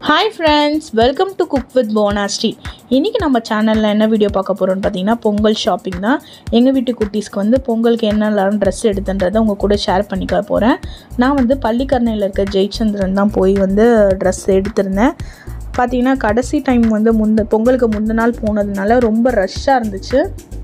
hi friends welcome to cook with Ponasri இன்றைக்கி நம்ம சேனலில் என்ன வீடியோ பார்க்க போகிறோம்னு பார்த்தீங்கன்னா பொங்கல் ஷாப்பிங் தான் எங்கள் வீட்டு குட்டீஸ்க்கு வந்து பொங்கலுக்கு என்னெல்லாம் ட்ரெஸ் எடுத்துன்றதை உங்கள் கூட ஷேர் பண்ணிக்க போகிறேன் நான் வந்து பள்ளிக்கரணையில் இருக்க ஜெயச்சந்திரன் தான் போய் வந்து ட்ரெஸ் எடுத்திருந்தேன் பார்த்தீங்கன்னா கடைசி டைம் வந்து முந்த பொங்கலுக்கு முந்த நாள் போனதுனால ரொம்ப ரஷ்ஷாக இருந்துச்சு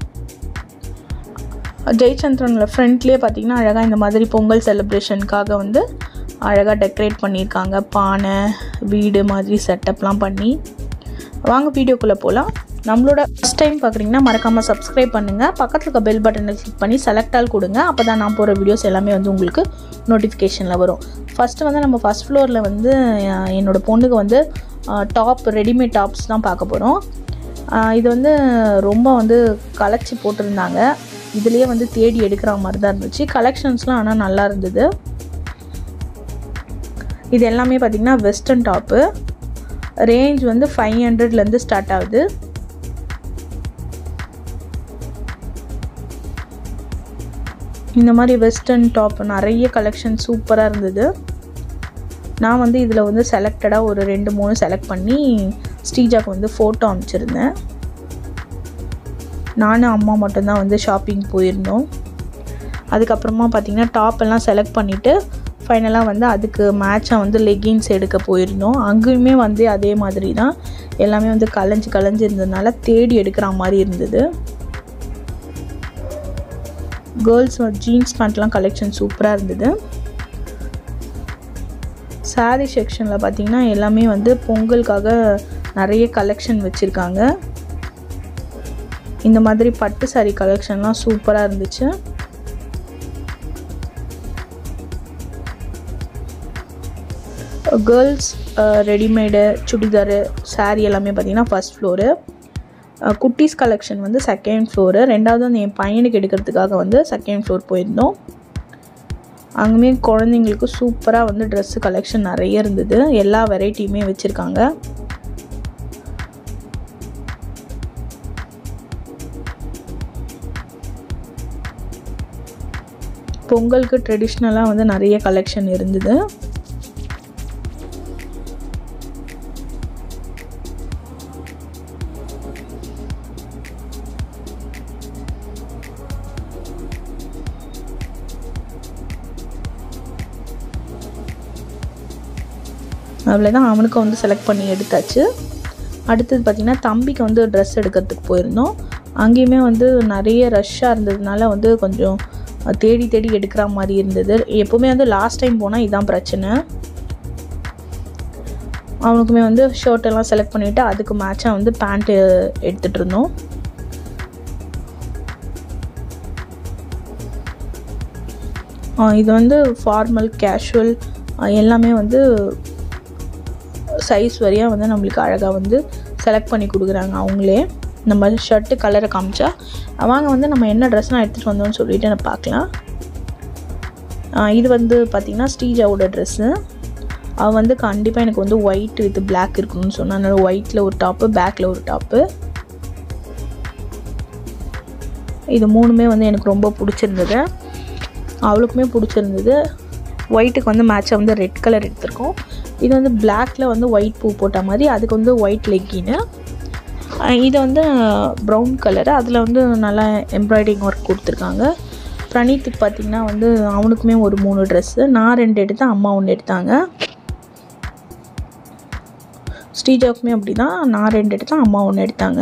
ஜெயச்சந்திரனில் ஃப்ரண்ட்லேயே பார்த்தீங்கன்னா அழகாக இந்த மாதிரி பொங்கல் செலிப்ரேஷனுக்காக வந்து அழகாக டெக்கரேட் பண்ணியிருக்காங்க பானை வீடு மாதிரி செட்டப்லாம் பண்ணி வாங்க வீடியோக்குள்ளே போகலாம் நம்மளோட ஃபஸ்ட் டைம் பார்க்குறீங்கன்னா மறக்காமல் சப்ஸ்கிரைப் பண்ணுங்கள் பக்கத்தில் இருக்க பெல் பட்டனை கிளிக் பண்ணி செலக்ட் ஆல் கொடுங்க அப்போ தான் நான் போகிற வீடியோஸ் எல்லாமே வந்து உங்களுக்கு நோட்டிஃபிகேஷனில் வரும் ஃபஸ்ட்டு வந்து நம்ம ஃபஸ்ட் ஃப்ளோரில் வந்து அஹ், என்னோட பொண்ணுக்கு வந்து டாப் ரெடிமேட் டாப்ஸ் தான் பார்க்க போகிறோம் இது வந்து ரொம்ப வந்து கலைச்சி போட்டிருந்தாங்க இதுலேயே வந்து தேடி எடுக்கிற மாதிரி தான் இருந்துச்சு கலெக்ஷன்ஸ்லாம் ஆனால் நல்லா இருந்தது இது எல்லாமே பார்த்திங்கன்னா வெஸ்டர்ன் டாப்பு ரேஞ்ச் வந்து ஃபைவ் ஹண்ட்ரட்லேருந்து ஸ்டார்ட் ஆகுது இந்த மாதிரி வெஸ்டர்ன் டாப் நிறைய கலெக்ஷன் சூப்பராக இருந்தது நான் வந்து இதில் வந்து செலக்டடாக ஒரு ரெண்டு மூணு செலக்ட் பண்ணி ஸ்ரீஜாக்கு வந்து ஃபோட்டோ அனுப்பிச்சிருந்தேன் நானும் அம்மா மட்டும்தான் வந்து ஷாப்பிங் போயிருந்தோம் அதுக்கப்புறமா பார்த்திங்கன்னா டாப் எல்லாம் செலக்ட் பண்ணிவிட்டு ஃபைனலாக வந்து அதுக்கு மேட்சாக வந்து லெகின்ஸ் எடுக்க போயிருந்தோம் அங்கேயுமே வந்து அதே மாதிரி தான் எல்லாமே வந்து கலைஞ்சு கலைஞ்சு இருந்ததுனால தேடி எடுக்கிற மாதிரி இருந்தது கேர்ள்ஸ் ஜீன்ஸ் பேண்ட்லாம் கலெக்ஷன் சூப்பராக இருந்தது சாரீ செக்ஷனில் பார்த்தீங்கன்னா எல்லாமே வந்து பொங்கலுக்காக நிறைய கலெக்ஷன் வச்சுருக்காங்க இந்த மாதிரி பட்டு சாரீ கலெக்ஷன்லாம் சூப்பராக இருந்துச்சு கேர்ள்ஸ் ரெடிமேடு சுடிதாரு saree எல்லாமே பார்த்தீங்கன்னா ஃபஸ்ட் ஃப்ளோரு குட்டீஸ் கலெக்ஷன் வந்து செகண்ட் ஃப்ளோரு ரெண்டாவது வந்து என் பையனுக்கு எடுக்கிறதுக்காக வந்து செகண்ட் ஃப்ளோர் போயிருந்தோம் அங்கேயுமே குழந்தைங்களுக்கு சூப்பராக வந்து ட்ரெஸ்ஸு கலெக்ஷன் நிறைய இருந்தது எல்லா வெரைட்டியுமே வச்சுருக்காங்க பொங்கலுக்கு ட்ரெடிஷ்னலாக வந்து நிறைய கலெக்ஷன் இருந்தது அவ்வளோதான் அவனுக்கு வந்து செலக்ட் பண்ணி எடுத்தாச்சு அடுத்தது பார்த்திங்கன்னா தம்பிக்கு வந்து ட்ரெஸ் எடுக்கிறதுக்கு போயிருந்தோம் அங்கேயுமே வந்து நிறைய ரஷ்ஷாக இருந்ததுனால வந்து கொஞ்சம் தேடி தேடி எடுக்கிற மாதிரி இருந்தது எப்போவுமே வந்து லாஸ்ட் டைம் போனால் இதான் பிரச்சனை அவனுக்குமே வந்து ஷர்ட் எல்லாம் செலக்ட் பண்ணிவிட்டு அதுக்கு மேட்சாக வந்து பேண்ட்டு எடுத்துகிட்டு இருந்தோம் ஆ, இது வந்து ஃபார்மல் கேஷுவல் எல்லாமே வந்து சைஸ் வரையாக வந்து நம்மளுக்கு அழகாக வந்து செலக்ட் பண்ணி கொடுக்குறாங்க அவங்களே இந்த மாதிரி ஷர்ட்டு கலரை காமிச்சா வாங்க வந்து நம்ம என்ன ட்ரெஸ்லாம் எடுத்துகிட்டு வந்தோம்னு சொல்லிட்டு நான் பார்க்கலாம் ஆ, இது வந்து பார்த்திங்கன்னா ஸ்ரீஜாவோட ட்ரெஸ்ஸு அவள் வந்து கண்டிப்பாக எனக்கு வந்து ஒயிட் வித் பிளாக் இருக்கணும்னு சொன்னா அதனால் ஒயிட்டில் ஒரு டாப்பு பேக்கில் ஒரு டாப்பு இது மூணுமே வந்து எனக்கு ரொம்ப பிடிச்சிருந்தது அவளுக்குமே பிடிச்சிருந்தது ஒயிட்டுக்கு வந்து மேட்சாக வந்து ரெட் கலர் எடுத்திருக்கோம் இது வந்து பிளாக்ல வந்து ஒயிட் பூ போட்ட மாதிரி அதுக்கு வந்து ஒயிட் லெக்கின்னு இது வந்து ப்ரௌன் கலரு அதில் வந்து நல்லா எம்ப்ராய்டிங் ஒர்க் கொடுத்துருக்காங்க பிரணீத்துக்கு பார்த்திங்கன்னா வந்து அவனுக்குமே ஒரு மூணு ட்ரெஸ்ஸு நான் ரெண்டு எடுத்தேன் அம்மா ஒன்று எடுத்தாங்க ஸ்ரீஜாவுக்குமே அப்படி தான் நான் ரெண்டு எடுத்தேன் அம்மா ஒன்று எடுத்தாங்க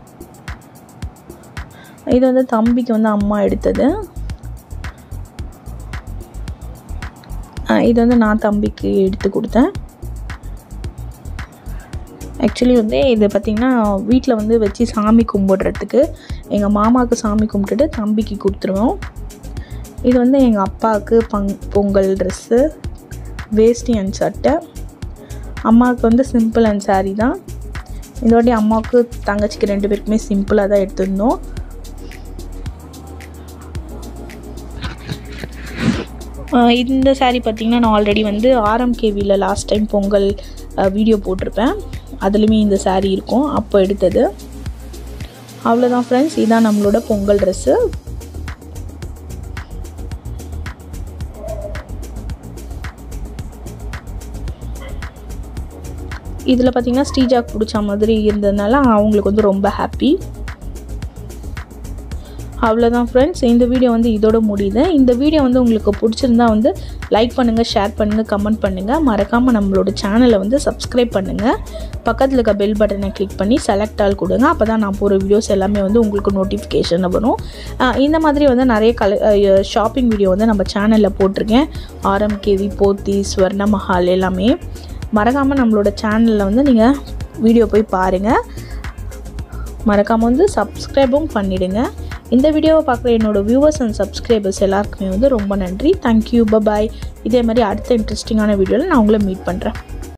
இது வந்து தம்பிக்கு வந்து அம்மா எடுத்தது ஆஹ் இது வந்து நான் தம்பிக்கு எடுத்து கொடுத்தேன் ஆக்சுவலி வந்து இது பார்த்திங்கன்னா வீட்டில் வந்து வச்சு சாமி கும்பிடுறதுக்கு எங்கள் மாமாவுக்கு சாமி கும்பிட்டுட்டு தம்பிக்கு கொடுத்துருவோம் இது வந்து எங்கள் அப்பாவுக்கு பங் பொங்கல் ட்ரெஸ்ஸு வேஷ்டி அண்ட் சட்டை அம்மாவுக்கு வந்து சிம்பிள் அண்ட் saree தான் இந்த வாட்டி அம்மாவுக்கு தங்கச்சிக்கு ரெண்டு பேருக்குமே சிம்பிளாக தான் எடுத்திருந்தோம் ஆஹ் இந்த saree பார்த்திங்கன்னா நான் ஆல்ரெடி வந்து ஆர்எம்கேவியில் லாஸ்ட் டைம் பொங்கல் வீடியோ போட்டிருப்பேன் அதுலேயுமே இந்த saree இருக்கும் அப்போ எடுத்தது அவ்வளோதான் ஃப்ரெண்ட்ஸ் இதான் நம்மளோட பொங்கல் ட்ரெஸ்ஸு இதில் பார்த்தீங்கன்னா ஸ்ரீஜாக் பிடிச்ச மாதிரி இருந்ததுனால அவங்களுக்கு வந்து ரொம்ப ஹாப்பி அவ்வளோதான் ஃப்ரெண்ட்ஸ் இந்த வீடியோ வந்து இதோட முடியுது இந்த வீடியோ வந்து உங்களுக்கு பிடிச்சிருந்தா வந்து லைக் பண்ணுங்கள் ஷேர் பண்ணுங்கள் கமெண்ட் பண்ணுங்கள் மறக்காமல் நம்மளோட சேனலை வந்து சப்ஸ்கிரைப் பண்ணுங்கள் பக்கத்தில் இருக்க பெல் பட்டனை கிளிக் பண்ணி செலக்ட் ஆல் கொடுங்க அப்போ தான் நான் போகிற வீடியோஸ் எல்லாமே வந்து உங்களுக்கு நோட்டிஃபிகேஷன் வரும் ஆஹ் இந்த மாதிரி வந்து நிறைய கல ஷாப்பிங் வீடியோ வந்து நம்ம சேனலில் போட்டிருக்கேன் ஆர்எம்கேவி போத்தி ஸ்வர்ண மஹால் எல்லாமே மறக்காமல் நம்மளோட சேனலில் வந்து நீங்கள் வீடியோ போய் பாருங்கள் மறக்காமல் வந்து சப்ஸ்கிரைபும் பண்ணிவிடுங்க இந்த வீடியோவை பார்க்குற என்னோட வியூவர்ஸ் அண்ட் சப்ஸ்கிரைபர்ஸ் எல்லாருக்குமே வந்து ரொம்ப நன்றி தேங்க்யூ பபாய் இதே மாதிரி அடுத்த இன்ட்ரெஸ்டிங்கான வீடியோவில் நான் உங்களை மீட் பண்ணுறேன்